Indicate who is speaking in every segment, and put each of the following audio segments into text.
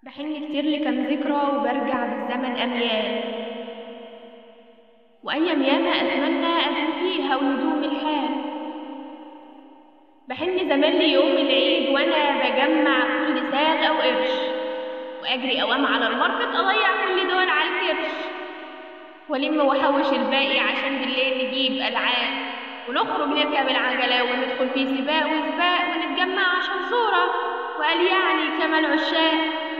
Speaker 1: بحن كتير لكم ذكرى وبرجع بالزمن أميال وأيام ياما أتمنى أدوم فيها ويدوم الحال بحن زمان ليوم العيد وأنا بجمع كل ساغ أو قرش وأجري أوام على الماركت أضيع كل دول على الكرش وألم وأحوش الباقي عشان بالليل نجيب ألعاب ونخرج نركب العجلة وندخل في سباق وسباق ونتجمع عشان صورة وقال يعني كمال عشاق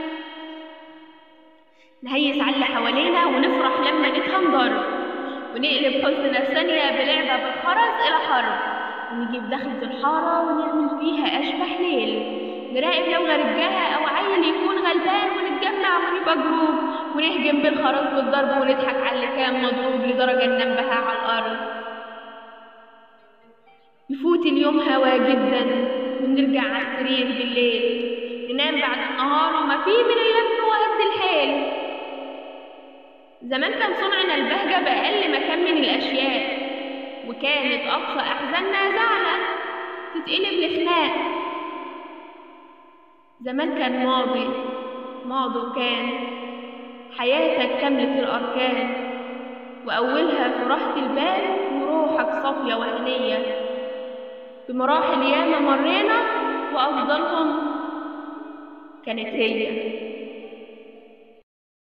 Speaker 1: نهيس على اللي حوالينا ونفرح لما نفهم ضرب ونقلب حزننا في ثانية بلعبة بالخرز إلى حرب ونجيب دخلة الحارة ونعمل فيها أشبح ليل نراقب لو غرجها أو عيل يكون غلبان ونتجمع ونبقى جروب ونهجم بالخرز بالضرب ونضحك على اللي كان مضروب لدرجة ننبه على الأرض يفوت اليوم هوا جدا ونرجع على السرير بالليل ننام بعد النهار وما فيه من اللف وقد الحيل زمان كان صنعنا البهجة بأقل ما كان من الأشياء وكانت أقصى أحزاننا زعلة تتقلب لخناق زمان كان ماضي ماضي وكان حياتك كاملة الأركان وأولها في راحة البال وروحك صافية وهنية بمراحل ياما مرينا وأفضلهم كانت هي